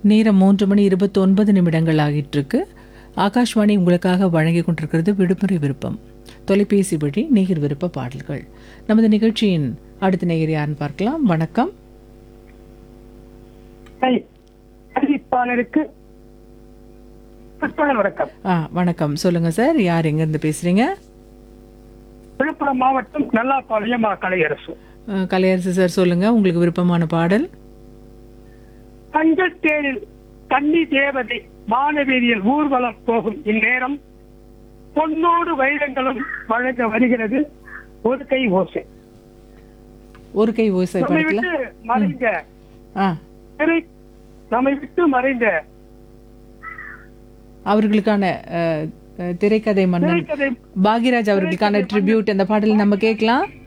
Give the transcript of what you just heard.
நேரம் மூன்று மணி இருபத்தொன்பது நிமிடங்கள் ஆகிட்டிருக்கு ஆகாஷ்வாணி உங்களுக்காக வழங்கி கொண்டிருக்கிறது விடுமுறை விருப்பம் தொலைபேசி வழி நேயர் விருப்ப பாடல்கள் நமது நிகழ்ச்சியின் அடுத்த நேயர் யாருன்னு பார்க்கலாம் வணக்கம் ஹை, அறிவிப்பாளருக்கு புஷ்பகன் வணக்கம் ஆ வணக்கம் சொல்லுங்க சார் யார் எங்கேருந்து பேசுறீங்க விழுப்புரம் மாவட்டம் நல்லாப்பாளையம் மா கலையரசு ஆ, கலையரசு சார் சொல்லுங்க உங்களுக்கு விருப்பமான பாடல் தங்கள் தேரில் கன்னி தேவதை மானவீதியில் ஊர்வலம் போகும் இந்நேரம் பொன்னோடு வைரங்களும் வழங்க வருகிறது ஒரு கை ஓசை ஒரு கை ஓசை நம்மை படத்தில் விட்டு மறைந்த ஆ திரை நம்மை விட்டு மறைந்த அவர்களுக்கான அ, அ, திரைக்கதை மன்னன் திரைக்கதை பாக்யராஜ் அவர்களுக்கான ட்ரிபியூட் அந்த பாடல் நம்ம கேட்கலாம்